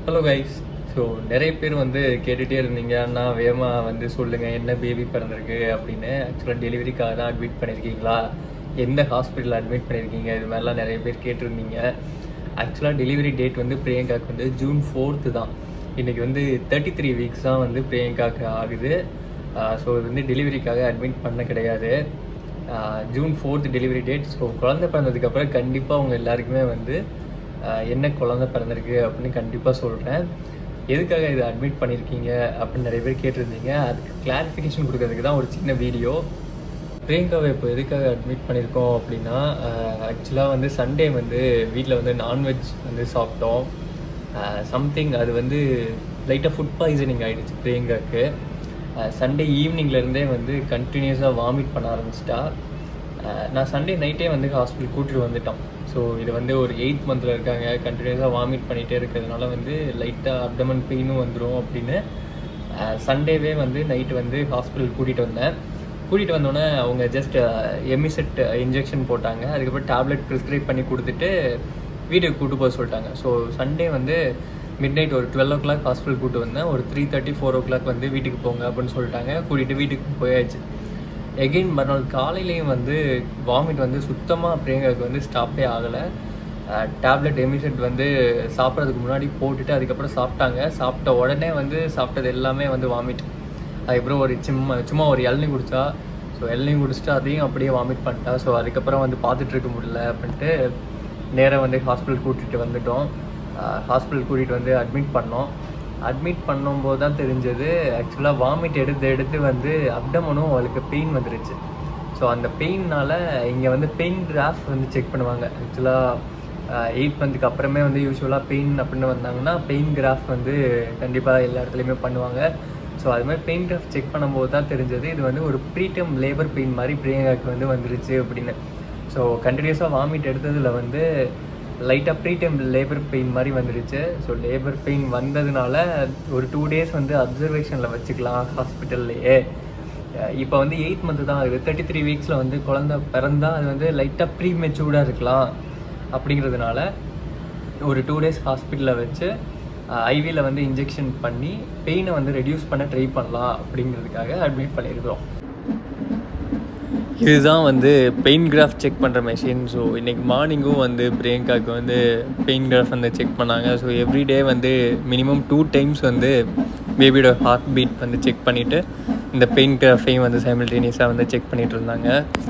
hello guys so நிறைய பேர் வந்து கேட்டுகிட்டே இருந்தீங்க அண்ணா வேகமாக வந்து சொல்லுங்கள் என்ன பேபி பிறந்திருக்கு அப்படின்னு ஆக்சுவலாக டெலிவரிக்காக தான் அட்மிட் பண்ணியிருக்கீங்களா எந்த ஹாஸ்பிட்டலில் அட்மிட் பண்ணியிருக்கீங்க இது மாதிரிலாம் நிறைய பேர் கேட்டிருந்தீங்க ஆக்சுவலாக டெலிவரி டேட் வந்து பிரியங்காக்கு வந்து ஜூன் ஃபோர்த்து தான் இன்றைக்கி வந்து தேர்ட்டி த்ரீ வீக்ஸ் தான் வந்து பிரியங்காக்கு ஆகுது ஸோ இது வந்து டெலிவரிக்காக அட்மிட் பண்ண கிடையாது ஆஹ் June fourth delivery date so குழந்தை பிறந்ததுக்கப்புறம் கண்டிப்பாக அவங்க எல்லாருக்குமே வந்து ஆஹ் என்ன குழந்தை பிறந்திருக்கு அப்படின்னு கண்டிப்பாக சொல்கிறேன் எதுக்காக இதை அட்மிட் பண்ணியிருக்கீங்க அப்படின்னு நிறைய பேர் கேட்டிருந்தீங்க அதுக்கு கிளாரிஃபிகேஷன் கொடுக்கறதுக்கு தான் ஒரு சின்ன வீடியோ பிரியங்காவை இப்போ எதுக்காக அட்மிட் பண்ணியிருக்கோம் அப்படின்னா ஆக்சுவலாக வந்து சண்டே வந்து வீட்டில் வந்து நான்வெஜ் வந்து சாப்பிட்டோம் சம்திங் அது வந்து லைட்டாக ஃபுட் பாய்சனிங் ஆகிடுச்சு பிரியங்காவுக்கு சண்டே ஈவினிங்லேருந்தே வந்து கண்டினியூஸாக வாமிட் பண்ண ஆரம்பிச்சிட்டா அஹ் நான் சண்டே நைட்டே வந்து ஹாஸ்பிட்டல் கூட்டிட்டு வந்துட்டோம் ஸோ இது வந்து ஒரு எயித் மந்தில் இருக்காங்க கண்டினியூஸாக வாமிட் பண்ணிகிட்டே இருக்கிறதுனால வந்து லைட்டாக அப்டமன் பெயினும் வந்துடும் அப்படின்னு சண்டேவே வந்து நைட்டு வந்து ஹாஸ்பிட்டல் கூட்டிகிட்டு வந்தேன் கூட்டிகிட்டு வந்தோடனே அவங்க ஜஸ்ட் எமிசெட் இன்ஜெக்ஷன் போட்டாங்க அதுக்கப்புறம் டேப்லெட் ப்ரிஸ்கிரைப் பண்ணி கொடுத்துட்டு வீட்டுக்கு கூட்டு போக சொல்லிட்டாங்க ஸோ சண்டே வந்து மிட் நைட் ஒரு டுவெல் ஓ கிளாக் ஹாஸ்பிட்டல் கூட்டு வந்தேன் ஒரு three thirty four o'clock வந்து வீட்டுக்கு போங்க அப்படின்னு சொல்லிட்டாங்க கூட்டிகிட்டு வீட்டுக்கு போயாச்சு எகெயின் மறுநாள் காலையிலையும் வந்து வாமிட் வந்து சுத்தமாக பிரியங்காவுக்கு வந்து ஸ்டாப்பே ஆகலை டேப்லெட் எமிசெட் வந்து சாப்பிட்றதுக்கு முன்னாடி போட்டுட்டு அதுக்கப்புறம் சாப்பிட்டாங்க சாப்பிட்ட உடனே வந்து சாப்பிட்டது எல்லாமே வந்து வாமிட் அதுக்கப்புறம் ஒரு சும்மா சும்மா ஒரு இளநீ குடிச்சா ஸோ இளநீ குடிச்சிட்டு அதையும் அப்படியே வாமிட் பண்ணிட்டா ஸோ அதுக்கப்புறம் வந்து பார்த்துட்டு இருக்க முடியல அப்படின்ட்டு நேராக வந்து ஹாஸ்பிட்டல் கூட்டிகிட்டு வந்துட்டோம் ஹாஸ்பிட்டல் கூட்டிகிட்டு வந்து அட்மிட் பண்ணோம் அட்மிட் பண்ணும்போது தான் தெரிஞ்சது ஆக்சுவலாக வாமிட் எடுத்து எடுத்து வந்து அப்டமனும் அவளுக்கு பெயின் வந்துருச்சு ஸோ அந்த பெயின்னால இங்கே வந்து பெயின் கிராஃப் வந்து செக் பண்ணுவாங்க ஆக்சுவலாக எயிட் மந்த்துக்கு அப்புறமே வந்து யூஸ்வலாக பெயின் அப்படின்னு வந்தாங்கன்னா பெயின் கிராஃப் வந்து கண்டிப்பாக எல்லா இடத்துலையுமே பண்ணுவாங்க ஸோ அது மாதிரி பெயின் கிராஃப் செக் பண்ணும்போது தான் தெரிஞ்சது இது வந்து ஒரு ப்ரீடம் லேபர் பெயின் மாதிரி பிரியங்காக்கு வந்து வந்துருச்சு அப்படின்னு ஸோ கண்டினியூஸாக வாமிட் எடுத்ததில் வந்து லைட்டாக ப்ரீடைம் லேபர் பெயின் மாதிரி வந்துருச்சு ஸோ லேபர் பெயின் வந்ததுனால ஒரு டூ டேஸ் வந்து அப்சர்வேஷனில் வச்சுக்கலாம் ஹாஸ்பிட்டல்லையே இப்போ வந்து எயிட் மந்த் தான் ஆகுது தேர்ட்டி த்ரீ வீக்ஸில் வந்து குழந்த பிறந்தா அது வந்து லைட்டாக ப்ரீ மெச்சூர்டாக இருக்கலாம் அப்படிங்கிறதுனால ஒரு டூ டேஸ் ஹாஸ்பிட்டலில் வச்சு ஐவியில் வந்து இன்ஜெக்ஷன் பண்ணி பெயினை வந்து ரெடியூஸ் பண்ண ட்ரை பண்ணலாம் அப்படிங்கிறதுக்காக அட்மிட் பண்ணியிருக்கிறோம் இதுதான் வந்து பெயின் கிராஃப் செக் பண்ணுற மெஷின் ஸோ இன்றைக்கி மார்னிங்கும் வந்து பிரியங்காவுக்கு வந்து பெயின் கிராஃப் வந்து செக் பண்ணாங்க ஸோ எவ்ரிடே வந்து மினிமம் டூ டைம்ஸ் வந்து பேபியோட ஹார்ட் பீட் வந்து செக் பண்ணிவிட்டு இந்த பெயின் கிராஃபையும் வந்து சைமில்டேனியஸாக வந்து செக் பண்ணிகிட்டு இருந்தாங்க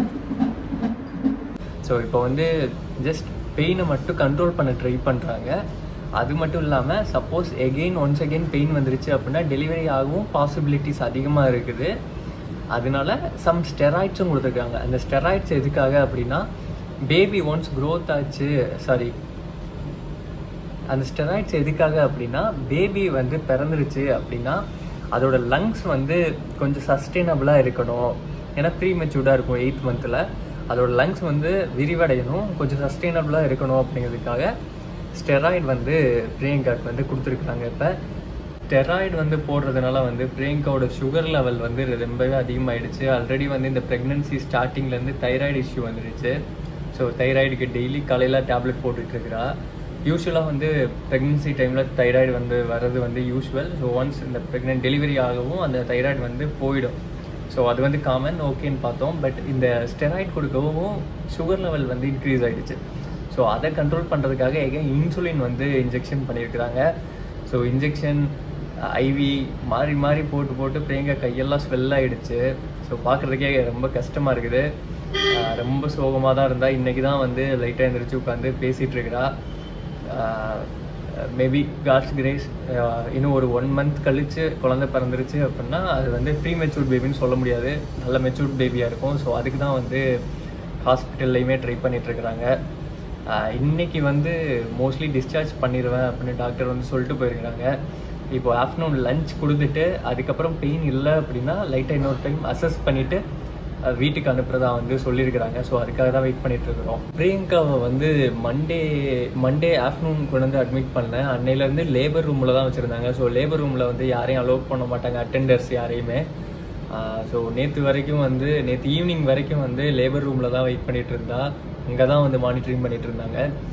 ஸோ இப்போ வந்து ஜஸ்ட் பெயினை மட்டும் கண்ட்ரோல் பண்ண ட்ரை பண்ணுறாங்க அது மட்டும் இல்லாமல் suppose again once again pain வந்துருச்சு அப்படின்னா டெலிவரி ஆகவும் பாசிபிலிட்டிஸ் அதிகமாக இருக்குது அதனால சம் ஸ்டெராய்ட்ஸும் கொடுத்துருக்காங்க அந்த ஸ்டெராய்ட்ஸ் எதுக்காக அப்படின்னா பேபி ஒன்ஸ் க்ரோத் ஆச்சு சாரி அந்த ஸ்டெராய்ட்ஸ் எதுக்காக அப்படின்னா பேபி வந்து பிறந்துருச்சு அப்படின்னா அதோட லங்ஸ் வந்து கொஞ்சம் சஸ்டெயினபிளாக இருக்கணும் ஏன்னா ப்ரீ மெச்சூர்டாக இருக்கும் எயித் மந்தில் அதோட லங்ஸ் வந்து விரிவடையணும் கொஞ்சம் சஸ்டெயினபிளாக இருக்கணும் அப்படிங்கிறதுக்காக ஸ்டெராய்டு வந்து பிரியங்காக்கு வந்து கொடுத்துருக்காங்க இப்போ ஸ்டெராய்டு வந்து போடுறதுனால வந்து பிரியங்காவோட சுகர் லெவல் வந்து ரொம்பவே அதிகமாகிடுச்சு ஆல்ரெடி வந்து இந்த ப்ரெக்னென்சி ஸ்டார்டிங்லேருந்து தைராய்டு இஷ்யூ வந்துருச்சு ஸோ தைராய்டுக்கு டெய்லி காலையில் டேப்லெட் போட்டுட்டு இருக்கிறா யூஸ்வலாக வந்து ப்ரெக்னென்சி டைமில் தைராய்டு வந்து வர்றது வந்து யூஸ்வல் ஸோ ஒன்ஸ் இந்த ப்ரெக்னென்ட் டெலிவரி ஆகவும் அந்த தைராய்டு வந்து போயிடும் ஸோ அது வந்து காமன் ஓகேன்னு பார்த்தோம் பட் இந்த ஸ்டெராய்டு கொடுக்கவும் சுகர் லெவல் வந்து இன்க்ரீஸ் ஆகிடுச்சு ஸோ அதை கண்ட்ரோல் பண்ணுறதுக்காக எகைன் இன்சுலின் வந்து இன்ஜெக்ஷன் பண்ணியிருக்கிறாங்க ஸோ இன்ஜெக்ஷன் ஐவி மாறி மாறி போட்டு போட்டு பிரியங்கா கையெல்லாம் ஸ்வெல் ஆகிடுச்சு ஸோ பார்க்குறதுக்கே ரொம்ப கஷ்டமாக இருக்குது ரொம்ப சோகமாக தான் இருந்தால் இன்றைக்கி தான் வந்து லைட்டாக எழுந்திரிச்சு உட்காந்து பேசிகிட்டு இருக்கிறா மேபி காட்ஸ் கிரேஸ் இன்னும் ஒரு ஒன் மந்த் கழித்து குழந்தை பிறந்துருச்சு அப்படின்னா அது வந்து ப்ரீ மெச்சூர்ட் பேபின்னு சொல்ல முடியாது நல்ல மெச்சூர்ட் பேபியாக இருக்கும் ஸோ அதுக்கு தான் வந்து ஹாஸ்பிட்டல்லையுமே ட்ரை பண்ணிகிட்ருக்குறாங்க இன்னைக்கு வந்து மோஸ்ட்லி டிஸ்சார்ஜ் பண்ணிடுவேன் அப்படின்னு டாக்டர் வந்து சொல்லிட்டு போயிருக்கிறாங்க இப்போ ஆஃப்டர்நூன் லஞ்ச் கொடுத்துட்டு அதுக்கப்புறம் பெயின் இல்லை அப்படின்னா லைட்டாக இன்னொரு டைம் அசஸ் பண்ணிவிட்டு வீட்டுக்கு அனுப்புறதா வந்து சொல்லியிருக்கிறாங்க ஸோ அதுக்காக தான் வெயிட் பண்ணிட்டு இருக்கிறோம் பிரியங்காவை வந்து மண்டே மண்டே ஆஃப்டர்நூன் கொண்டு வந்து அட்மிட் பண்ணேன் அன்னையிலேருந்து லேபர் ரூமில் தான் வச்சுருந்தாங்க ஸோ லேபர் ரூமில் வந்து யாரையும் அலோவ் பண்ண மாட்டாங்க அட்டெண்டர்ஸ் யாரையுமே ஸோ நேற்று வரைக்கும் வந்து நேற்று ஈவினிங் வரைக்கும் வந்து லேபர் ரூமில் தான் வெயிட் பண்ணிட்டு இருந்தா அங்கே தான் வந்து மானிட்டரிங் பண்ணிட்டு இருந்தாங்க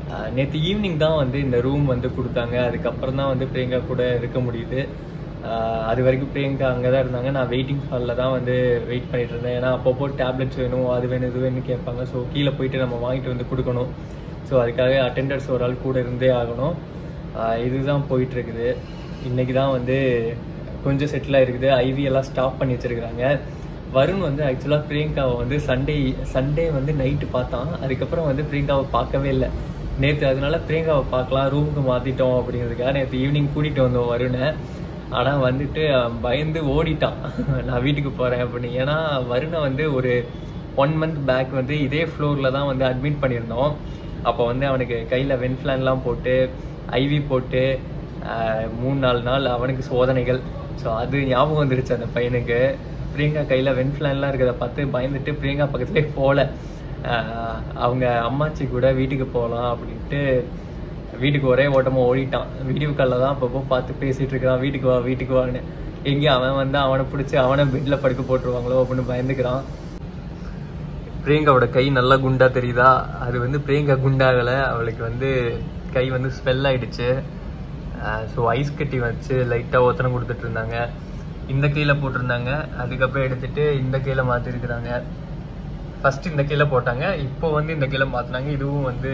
நேற்று ஈவினிங் தான் வந்து இந்த ரூம் வந்து கொடுத்தாங்க அதுக்கப்புறம் தான் வந்து பிரியங்கா கூட இருக்க முடியுது ஆஹ் அது வரைக்கும் பிரியங்கா அங்கே தான் இருந்தாங்க நான் வெயிட்டிங் ஹாலில் தான் வந்து வெயிட் பண்ணிட்டு இருந்தேன் ஏன்னா அப்பப்போ டேப்லெட்ஸ் வேணும் அது வேணும் இது வேணும்னு கேட்பாங்க ஸோ கீழே போயிட்டு நம்ம வாங்கிட்டு வந்து கொடுக்கணும் ஸோ அதுக்காக அட்டெண்டர்ஸ் ஒரு ஆள் கூட இருந்தே ஆகணும் ஆஹ் இதுதான் போயிட்டு இருக்குது இன்னைக்கு தான் வந்து கொஞ்சம் செட்டில் ஆயிருக்குது ஐவி எல்லாம் ஸ்டாப் பண்ணி வச்சிருக்காங்க வருண் வந்து ஆக்சுவலாக பிரியங்காவை வந்து சண்டே சண்டே வந்து நைட்டு பார்த்தான் அதுக்கப்புறம் வந்து பிரியங்காவை பார்க்கவே இல்லை நேற்று அதனால பிரியங்காவை பார்க்கலாம் ரூமுக்கு மாற்றிட்டோம் அப்படிங்கிறதுக்காக நேற்று ஈவினிங் கூட்டிகிட்டு வந்தோம் வருணை ஆனால் வந்துட்டு அவன் பயந்து ஓடிட்டான் நான் வீட்டுக்கு போகிறேன் அப்படின்னு ஏன்னா வருணை வந்து ஒரு ஒன் மந்த் பேக் வந்து இதே ஃப்ளோரில் தான் வந்து அட்மிட் பண்ணியிருந்தோம் அப்போ வந்து அவனுக்கு கையில் வென்ஃப்ளான்லாம் போட்டு ஐவி போட்டு ஆஹ், மூணு நாலு நாள் அவனுக்கு சோதனைகள் ஸோ அது ஞாபகம் வந்துருச்சு அந்த பையனுக்கு பிரியங்கா கையில் வென்ஃப்ளான்லாம் இருக்கிறத பார்த்து பயந்துட்டு பிரியங்கா பக்கத்துலேயே போகல ஆஹ், அவங்க அம்மாச்சி கூட வீட்டுக்கு போகலாம் அப்படின்ட்டு வீட்டுக்கு ஒரே ஓட்டமா ஓடிட்டான் வீடியோ காலில் தான் அப்பப்போ பார்த்து பேசிட்டு இருக்கிறான் வீட்டுக்கு வா வீட்டுக்கு வான்னு எங்கேயும் அவன் வந்து அவனை பிடிச்சி அவனை பெட்ல படுக்க போட்டுருவாங்களோ அப்படின்னு பயந்துக்கிறான் பிரியங்காவோட கை நல்லா குண்டா தெரியுதா அது வந்து பிரியங்கா குண்டாகலை அவளுக்கு வந்து கை வந்து ஸ்வெல் ஆயிடுச்சு ஸோ ஐஸ் கட்டி வச்சு லைட்டாக ஒத்தனை கொடுத்துட்டு இருந்தாங்க இந்த கையில் போட்டிருந்தாங்க அதுக்கப்புறம் எடுத்துட்டு இந்த கையில் மாற்றிருக்கிறாங்க ஃபர்ஸ்ட் இந்த கையில் போட்டாங்க இப்போ வந்து இந்த கையில் மாற்றினாங்க இதுவும் வந்து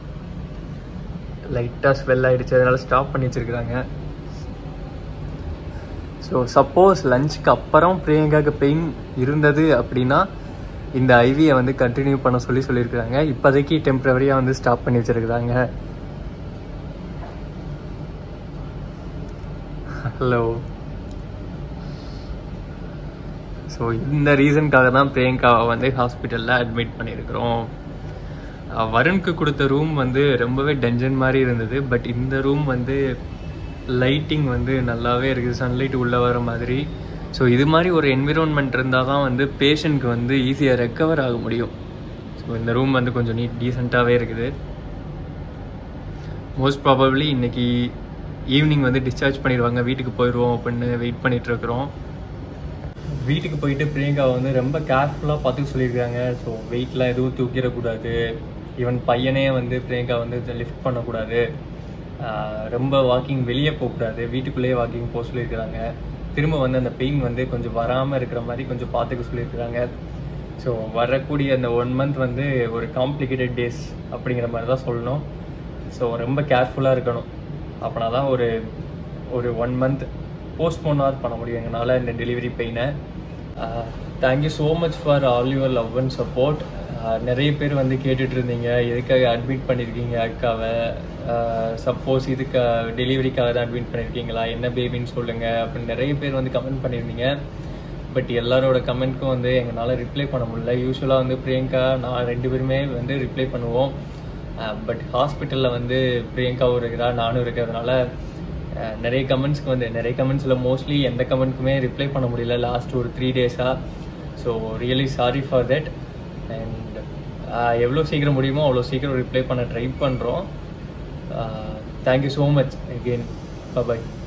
லைட்டாக ஸ்வெல் ஆயிடுச்சு அதனால ஸ்டாப் பண்ணி வச்சிருக்கிறாங்க ஸோ சப்போஸ் லஞ்சுக்கு அப்புறம் பிரியங்காக்கு பெயின் இருந்தது அப்படின்னா இந்த ஐவியை வந்து கண்டினியூ பண்ண சொல்லி சொல்லியிருக்கிறாங்க இப்போதைக்கு டெம்பரவரியாக வந்து ஸ்டாப் பண்ணி வச்சிருக்கிறாங்க ஹலோ ஸோ இந்த ரீசனுக்காக தான் பிரியங்காவை வந்து ஹாஸ்பிட்டலில் அட்மிட் பண்ணியிருக்கிறோம் அஹ் வருணுக்கு கொடுத்த ரூம் வந்து ரொம்பவே டென்ஷன் மாதிரி இருந்தது பட் இந்த ரூம் வந்து லைட்டிங் வந்து நல்லாவே இருக்குது சன்லைட் உள்ளே வர மாதிரி ஸோ இது மாதிரி ஒரு என்விரான்மெண்ட் இருந்தால் தான் வந்து பேஷண்ட்க்கு வந்து ஈஸியாக ரெக்கவர் ஆக முடியும் ஸோ இந்த ரூம் வந்து கொஞ்சம் நீட் டீசெண்டாகவே இருக்குது மோஸ்ட் ப்ராபப்ளி இன்னைக்கு ஈவினிங் வந்து டிஸ்சார்ஜ் பண்ணிடுவாங்க வீட்டுக்கு போயிடுவோம் அப்படின்னு வெயிட் பண்ணிட்டு இருக்கிறோம் வீட்டுக்கு போயிட்டு பிரியங்காவை வந்து ரொம்ப கேர்ஃபுல்லாக பார்த்துக்க சொல்லியிருக்காங்க ஸோ வெயிட்லாம் எதுவும் தூக்கிடக்கூடாது ஈவன் பையனே வந்து பிரியங்கா வந்து லிஃப்ட் பண்ணக்கூடாது ஆஹ் ரொம்ப வாக்கிங் வெளியே போகக்கூடாது வீட்டுக்குள்ளேயே வாக்கிங் போக சொல்லியிருக்கிறாங்க திரும்ப வந்து அந்த பெயின் வந்து கொஞ்சம் வராமல் இருக்கிற மாதிரி கொஞ்சம் பார்த்துக்க சொல்லியிருக்கிறாங்க ஸோ வரக்கூடிய அந்த ஒன் மந்த் வந்து ஒரு காம்ப்ளிகேட்டட் டேஸ் அப்படிங்கிற மாதிரி தான் சொல்லணும் ஸோ ரொம்ப கேர்ஃபுல்லாக இருக்கணும் அப்படின்னா தான் ஒரு ஒரு ஒன் மந்த் போஸ்ட்போனாவது பண்ண முடியும் எங்களால் இந்த டெலிவரி பெயினை thank you so much for all your love and support நிறைய பேர் வந்து கேட்டுட்டு இருந்தீங்க எதுக்காக அட்மிட் பண்ணியிருக்கீங்க அக்காவை சப்போஸ் இதுக்கு டெலிவரிக்காக தான் அட்மிட் பண்ணியிருக்கீங்களா என்ன பேபின்னு சொல்லுங்கள் அப்படின்னு நிறைய பேர் வந்து கமெண்ட் பண்ணியிருந்தீங்க பட் எல்லாரோட கமெண்ட்க்கும் வந்து எங்களால் ரிப்ளை பண்ண முடியல யூஸ்வலாக வந்து பிரியங்கா நான் ரெண்டு பேருமே வந்து ரிப்ளை பண்ணுவோம் பட் ஹாஸ்பிட்டலில் வந்து பிரியங்காவும் இருக்கிறா நானும் இருக்கிறதுனால அஹ், நிறைய கமெண்ட்ஸ்க்கு வந்து நிறைய கமெண்ட்ஸில் மோஸ்ட்லி எந்த கமெண்ட்க்குமே ரிப்ளை பண்ண முடியல லாஸ்ட் ஒரு த்ரீ டேஸாக so really sorry for that and எவ்வளோ சீக்கிரம் முடியுமோ அவ்வளோ சீக்கிரம் ரிப்ளை பண்ண ட்ரை பண்ணுறோம் தேங்க்யூ ஸோ மச் அகெயின் பாய்